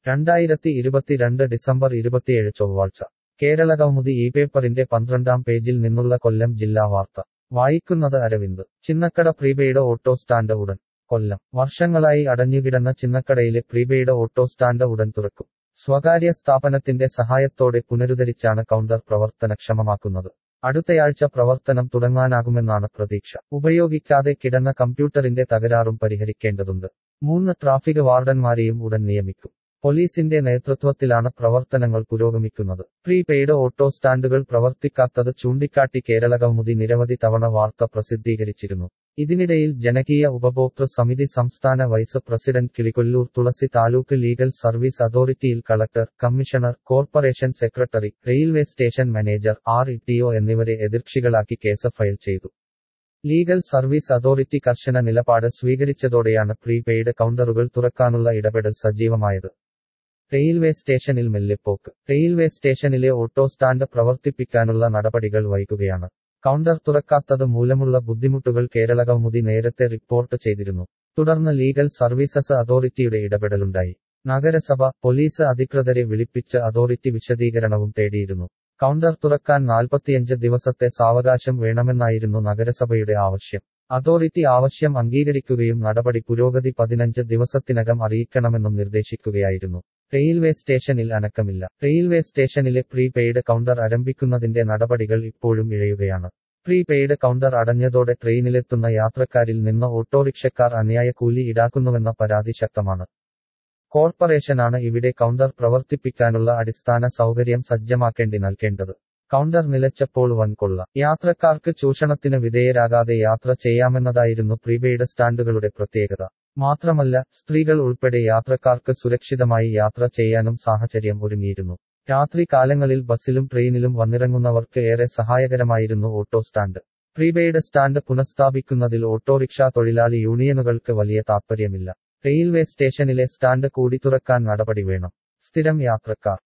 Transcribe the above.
രണ്ടായിരത്തി ഇരുപത്തിരണ്ട് ഡിസംബർ ഇരുപത്തിയേഴ് ചൊവ്വാഴ്ച കേരള കൗമുദി ഈ പേപ്പറിന്റെ പന്ത്രണ്ടാം പേജിൽ നിന്നുള്ള കൊല്ലം ജില്ലാ വാർത്ത വായിക്കുന്നത് Aravind Chinnakada prepaid auto stand ഉടൻ കൊല്ലം വർഷങ്ങളായി അടഞ്ഞുകിടന്ന ചിന്നക്കടയിലെ പ്രീപെയ്ഡ് ഓട്ടോ സ്റ്റാൻഡ് ഉടൻ തുറക്കും സ്വകാര്യ സ്ഥാപനത്തിന്റെ സഹായത്തോടെ പുനരുദ്ധരിച്ചാണ് കൗണ്ടർ പ്രവർത്തനക്ഷമമാക്കുന്നത് അടുത്തയാഴ്ച പ്രവർത്തനം തുടങ്ങാനാകുമെന്നാണ് പ്രതീക്ഷ ഉപയോഗിക്കാതെ കിടന്ന കമ്പ്യൂട്ടറിന്റെ തകരാറും പരിഹരിക്കേണ്ടതുണ്ട് മൂന്ന് ട്രാഫിക് വാർഡന്മാരെയും ഉടൻ നിയമിക്കും പോലീസിന്റെ നേതൃത്വത്തിലാണ് പ്രവർത്തനങ്ങൾ പുരോഗമിക്കുന്നത് പ്രീപെയ്ഡ് ഓട്ടോ സ്റ്റാൻഡുകൾ പ്രവർത്തിക്കാത്തത് ചൂണ്ടിക്കാട്ടി കേരള കൗമുദി നിരവധി തവണ വാർത്ത പ്രസിദ്ധീകരിച്ചിരുന്നു ഇതിനിടയിൽ ജനകീയ ഉപഭോക്തൃ സമിതി സംസ്ഥാന vice president Kilikollur Thulasi taluk legal service അതോറിറ്റിയിൽ collector commissioner corporation secretary railway station manager R E എന്നിവരെ എതിർകക്ഷികളാക്കി കേസ് ഫയൽ ചെയ്തു ലീഗൽ സർവീസ് അതോറിറ്റി കർശന നിലപാട് സ്വീകരിച്ചതോടെയാണ് പ്രീപെയ്ഡ് കൗണ്ടറുകൾ തുറക്കാനുള്ള ഇടപെടൽ സജീവമായത് റെയിൽവേ സ്റ്റേഷനിൽ മെല്ലെപ്പോക്ക് റെയിൽവേ സ്റ്റേഷനിലെ ഓട്ടോ സ്റ്റാൻഡ് പ്രവർത്തിപ്പിക്കാനുള്ള നടപടികൾ വൈകുകയാണ് കൗണ്ടർ തുറക്കാത്തത് മൂലമുള്ള ബുദ്ധിമുട്ടുകൾ കേരള കൗമുദി നേരത്തെ റിപ്പോർട്ട് ചെയ്തിരുന്നു തുടർന്ന് ലീഗൽ സർവീസസ് അതോറിറ്റിയുടെ ഇടപെടലുണ്ടായി നഗരസഭ പോലീസ് അധികൃതരെ വിളിപ്പിച്ച് അതോറിറ്റി വിശദീകരണവും തേടിയിരുന്നു കൗണ്ടർ തുറക്കാൻ നാൽപ്പത്തിയഞ്ച് ദിവസത്തെ സാവകാശം വേണമെന്നായിരുന്നു നഗരസഭയുടെ ആവശ്യം അതോറിറ്റി ആവശ്യം അംഗീകരിക്കുകയും നടപടി പുരോഗതി പതിനഞ്ച് ദിവസത്തിനകം അറിയിക്കണമെന്നും നിർദ്ദേശിക്കുകയായിരുന്നു റെയിൽവേ സ്റ്റേഷനിൽ അനക്കമില്ല റെയിൽവേ സ്റ്റേഷനിലെ പ്രീപെയ്ഡ് കൗണ്ടർ ആരംഭിക്കുന്നതിന്റെ നടപടികൾ ഇപ്പോഴും ഇഴയുകയാണ് പ്രീപെയ്ഡ് കൗണ്ടർ അടഞ്ഞതോടെ ട്രെയിനിലെത്തുന്ന യാത്രക്കാരിൽ നിന്ന് ഓട്ടോറിക്ഷക്കാർ അന്യായ കൂലി ഈടാക്കുന്നുവെന്ന പരാതി ശക്തമാണ് കോർപ്പറേഷനാണ് ഇവിടെ കൗണ്ടർ പ്രവർത്തിപ്പിക്കാനുള്ള അടിസ്ഥാന സൗകര്യം സജ്ജമാക്കേണ്ടി നൽകേണ്ടത് കൗണ്ടർ നിലച്ചപ്പോൾ വൻകൊള്ള യാത്രക്കാർക്ക് ചൂഷണത്തിന് വിധേയരാകാതെ യാത്ര ചെയ്യാമെന്നതായിരുന്നു പ്രീപെയ്ഡ് സ്റ്റാൻഡുകളുടെ പ്രത്യേകത മാത്രമല്ല സ്ത്രീകൾ ഉൾപ്പെടെ യാത്രക്കാർക്ക് സുരക്ഷിതമായി യാത്ര ചെയ്യാനും സാഹചര്യം ഒരുങ്ങിയിരുന്നു രാത്രി കാലങ്ങളിൽ ബസ്സിലും ട്രെയിനിലും വന്നിറങ്ങുന്നവർക്ക് ഏറെ സഹായകരമായിരുന്നു ഓട്ടോ സ്റ്റാൻഡ് പ്രീപെയ്ഡ് സ്റ്റാൻഡ് പുനഃസ്ഥാപിക്കുന്നതിൽ ഓട്ടോറിക്ഷ തൊഴിലാളി യൂണിയനുകൾക്ക് വലിയ താൽപ്പര്യമില്ല റെയിൽവേ സ്റ്റേഷനിലെ സ്റ്റാൻഡ് കൂടി തുറക്കാൻ നടപടി വേണം സ്ഥിരം യാത്രക്കാർ